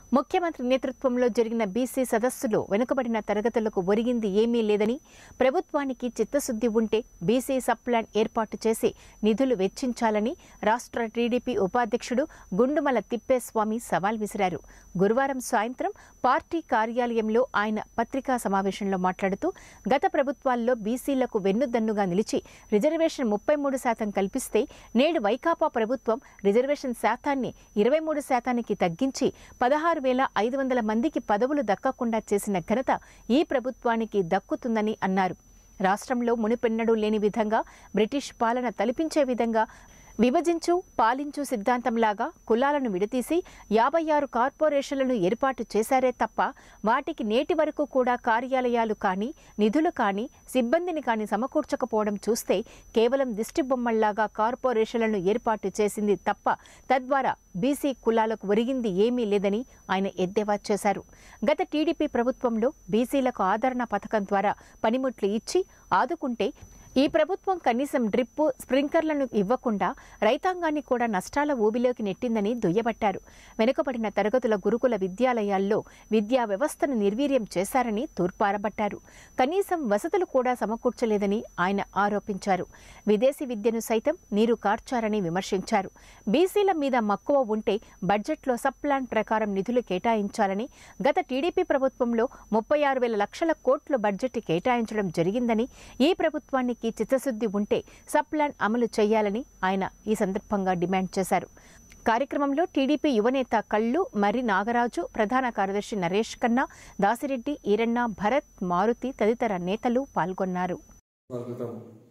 ముఖ్యమంత్రి నేతృత్వంలో జరిగిన బీసీ సదస్సులో వెనుకబడిన తరగతులకు ఒరిగింది ఏమీ లేదని ప్రభుత్వానికి చిత్తశుద్ధి ఉంటే బీసీ సబ్ ప్లాన్ ఏర్పాటు చేసి నిధులు వెచ్చించాలని రాష్ట్ర టీడీపీ ఉపాధ్యక్షుడు గుండుమల తిప్పేస్వామి సవాల్ విసిరారు గురువారం సాయంత్రం పార్టీ కార్యాలయంలో ఆయన పత్రికా సమావేశంలో మాట్లాడుతూ గత ప్రభుత్వాల్లో బీసీలకు వెన్నుదన్నుగా నిలిచి రిజర్వేషన్ ముప్పై మూడు శాతం కల్పిస్తే నేడు వైకాపా ప్రభుత్వం రిజర్వేషన్ శాతాన్ని ఇరవై మూడు శాతానికి తగ్గించి పదహారు వేల ఐదు వందల మందికి పదవులు దక్కకుండా చేసిన ఘనత ఈ ప్రభుత్వానికి దక్కుతుందని అన్నారు రాష్ట్రంలో మునిపెన్నడూ లేని విధంగా బ్రిటిష్ పాలన తలిపించే విధంగా విభజించు పాలించు సిద్ధాంతంలాగా కులాలను విడతీసి యాభై ఆరు కార్పొరేషన్లను ఏర్పాటు చేశారే తప్ప వాటికి నేటి వరకు కూడా కార్యాలయాలు కానీ నిధులు కానీ సిబ్బందిని కానీ సమకూర్చకపోవడం చూస్తే కేవలం దిష్టి బొమ్మల్లాగా కార్పొరేషన్లను ఏర్పాటు చేసింది తప్ప తద్వారా బీసీ కులాలకు ఒరిగింది ఏమీ లేదని ఆయన ఎద్దేవా చేశారు గత టీడీపీ ప్రభుత్వంలో బీసీలకు ఆదరణ పథకం ద్వారా పనిముట్లు ఇచ్చి ఆదుకుంటే ఈ ప్రభుత్వం కనీసం డ్రిప్పు స్ప్రింకర్లను ఇవ్వకుండా రైతాంగాన్ని కూడా నష్టాల ఊబిలోకి నెట్టిందని దుయ్యబట్టారు వెనుకబడిన తరగతుల గురుకుల విద్యాలయాల్లో విద్యా వ్యవస్థను నిర్వీర్యం చేశారని తూర్పారబట్టారు కనీసం వసతులు కూడా సమకూర్చలేదని ఆయన ఆరోపించారు విదేశీ విద్యను సైతం నీరు కార్చారని విమర్శించారు బీసీల మీద మక్కువ ఉంటే బడ్జెట్లో సబ్ ప్లాన్ ప్రకారం నిధులు కేటాయించాలని గత టీడీపీ ప్రభుత్వంలో ముప్పై ఆరు వేల లక్షల కోట్ల బడ్జెట్ కేటాయించడం జరిగిందని ఈ ప్రభుత్వానికి చిత్తశుద్ధి ఉంటే సబ్ ప్లాన్ అమలు చేయాలని ఆయన ఈ సందర్భంగా డిమాండ్ చేశారు కార్యక్రమంలో టీడీపీ యువనేత కళ్ళు మర్రి నాగరాజు ప్రధాన కార్యదర్శి నరేష్ కన్నా దాసిరెడ్డి ఈరಣ್ణ భరత్ మారుతి తదితర నేతలు పాల్గొన్నారు సంవత్సరాల క్రితం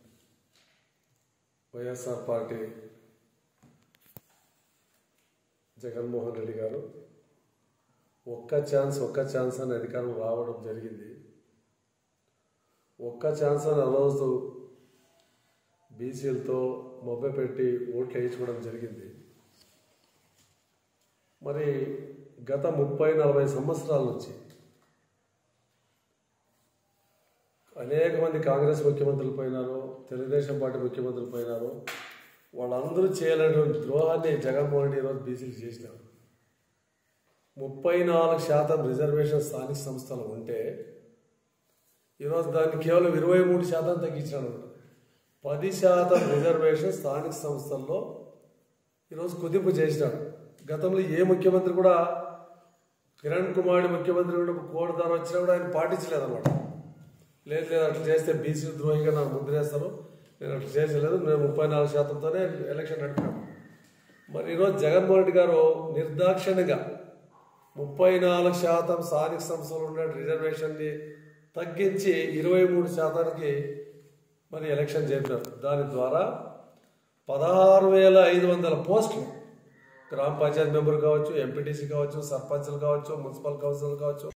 వైఎస్ఆర్ పార్టీ జగన్మోహన్ రెడ్డి గారు ఒక్క ఛాన్స్ ఒక్క ఛాన్స్ అని అధికారం రావడం జరిగింది ఒక్క ఛాన్స్ అని ఆ రోజు బీసీలతో మొబ్బ పెట్టి ఓట్లు వేయించుకోవడం జరిగింది మరి గత ముప్పై నలభై సంవత్సరాల నుంచి అనేక మంది కాంగ్రెస్ ముఖ్యమంత్రులు పోయినారు తెలుగుదేశం పార్టీ ముఖ్యమంత్రులు పోయినారు వాళ్ళందరూ చేయలేనటువంటి ద్రోహాన్ని జగన్మోహన్ రెడ్డి ఈరోజు బీసీలు చేసినారు ముప్పై నాలుగు శాతం రిజర్వేషన్ స్థానిక సంస్థలు ఉంటే ఈరోజు దాన్ని కేవలం ఇరవై మూడు శాతం తగ్గించాడు పది శాతం రిజర్వేషన్ స్థానిక సంస్థల్లో ఈరోజు కుదింపు చేసినాడు గతంలో ఏ ముఖ్యమంత్రి కూడా కిరణ్ కుమార్ ముఖ్యమంత్రి కూడా కోడదారు వచ్చినా కూడా ఆయన పాటించలేదు అనమాట లేదు లేదు అట్లా చేస్తే బీసీ ద్రోహిగా నాకు ముద్రేస్తారు నేను అట్లా చేసలేదు నేను ముప్పై నాలుగు శాతంతోనే ఎలక్షన్ నడిపాను మరి ఈరోజు జగన్మోహన్ రెడ్డి గారు నిర్దాక్షిణ్యంగా ముప్పై నాలుగు శాతం స్థానిక సంస్థలు ఉన్న రిజర్వేషన్ని తగ్గించి ఇరవై మూడు శాతానికి మరి ఎలక్షన్ చేపినారు దాని ద్వారా పదహారు వేల ఐదు వందల పోస్టులు గ్రామ పంచాయతీ మెంబర్ కావచ్చు ఎంపీటీసీ కావచ్చు సర్పంచ్లు కావచ్చు మున్సిపల్ కౌన్సిల్ కావచ్చు